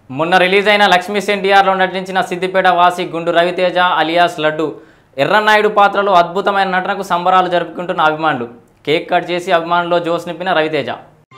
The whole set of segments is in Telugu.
మొన్న రిలీజ్ అయిన లక్ష్మీ ఎన్టీఆర్లో నటించిన సిద్దిపేట వాసి గుండు రవితేజ అలియాస్ లడ్డు ఎర్రనాయుడు పాత్రలో అద్భుతమైన నటనకు సంబరాలు జరుపుకుంటున్న అభిమానులు కేక్ కట్ చేసి అభిమానుల్లో జోస్ నింపిన రవితేజ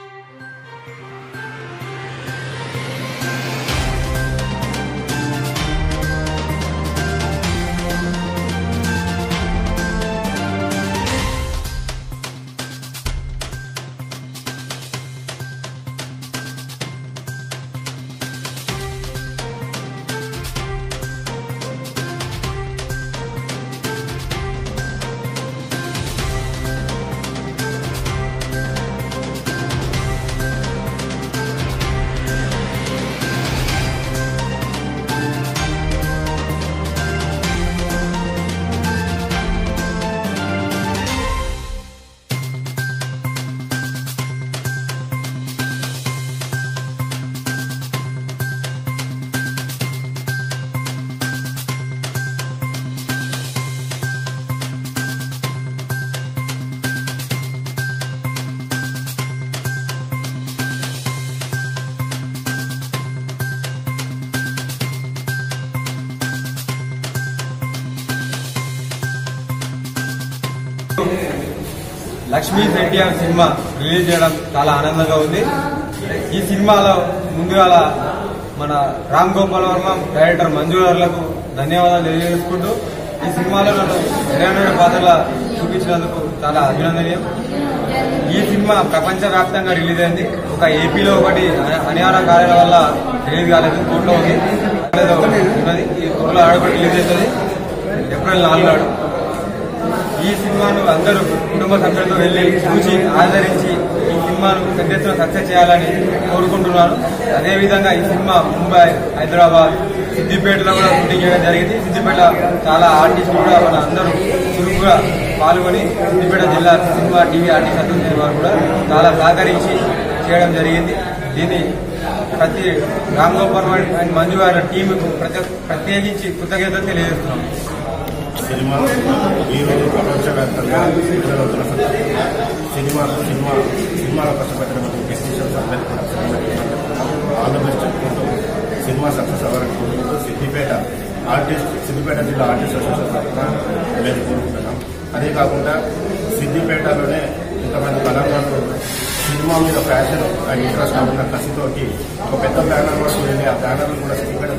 లక్ష్మీ ఎన్టీఆర్ సినిమా రిలీజ్ చేయడం చాలా ఆనందంగా ఉంది ఈ సినిమాలో ముందుగా మన రామ్ గోపాల్ వర్మ డైరెక్టర్ మంజు గారులకు ధన్యవాదాలు తెలియజేసుకుంటూ ఈ సినిమాలో నన్ను ఎర్రమైన పాత్రల చూపించినందుకు చాలా అభినందనీయం ఈ సినిమా ప్రపంచవ్యాప్తంగా రిలీజ్ అయింది ఒక ఏపీలో ఒకటి అన- అనివార్య కార్యాల వల్ల రిలీజ్ కాలేదు కోర్టులో ఉంది ఏదో ఉన్నది ఈ త్వరలో ఆడబడి రిలీజ్ అవుతుంది ఏప్రిల్ నాలుగు నాడు ఈ సినిమాను అందరూ కుటుంబ సభ్యులతో వెళ్ళి చూసి ఆదరించి ఈ సినిమాను పెద్ద ఎత్తున సక్సెస్ చేయాలని కోరుకుంటున్నాను అదేవిధంగా ఈ సినిమా ముంబై హైదరాబాద్ సిద్దిపేటలో కూడా షూటింగ్ చేయడం జరిగింది సిద్దిపేట చాలా ఆర్టిస్టులు కూడా మన అందరూ చురుకుగా పాల్గొని సిద్దిపేట జిల్లా సినిమా టీవీ ఆర్టిస్ట్ అసోసియేషన్ వారు కూడా చాలా సహకరించి చేయడం జరిగింది దీన్ని ప్రతి రామ్ గోపాల్ అండ్ మంజు గారి టీముకు ప్రత్యేక ప్రత్యేకించి కృతజ్ఞతలు తెలియజేస్తున్నాం సినిమా ఈరోజు ప్రపంచవ్యాప్తంగా విడుదలవుతున్న సందర్భంగా సినిమా సినిమా సినిమాలో కష్టపడినటువంటి టెక్నీషియన్స్ అందరికీ కూడా సినిమా ఆల్ ద బెస్ట్ చెప్పుకుంటూ సినిమా సక్సెస్ అవ్వాలని కోరుకుంటూ సిద్దిపేట ఆర్టిస్ట్ సిద్దిపేట జిల్లా ఆర్టిస్ట్ అసోసియేషన్ తరఫున మేము కోరుకుంటున్నాం అదే కాకుండా సిద్దిపేటలోనే ఇంతమంది కళాకారులు సినిమా మీద ప్యాషన్ అండ్ ఇంట్రెస్ట్ ఉన్న కసితోటి ఒక పెద్ద బ్యానర్ కూడా చూడండి ఆ బ్యానర్లు కూడా సిద్దిపేట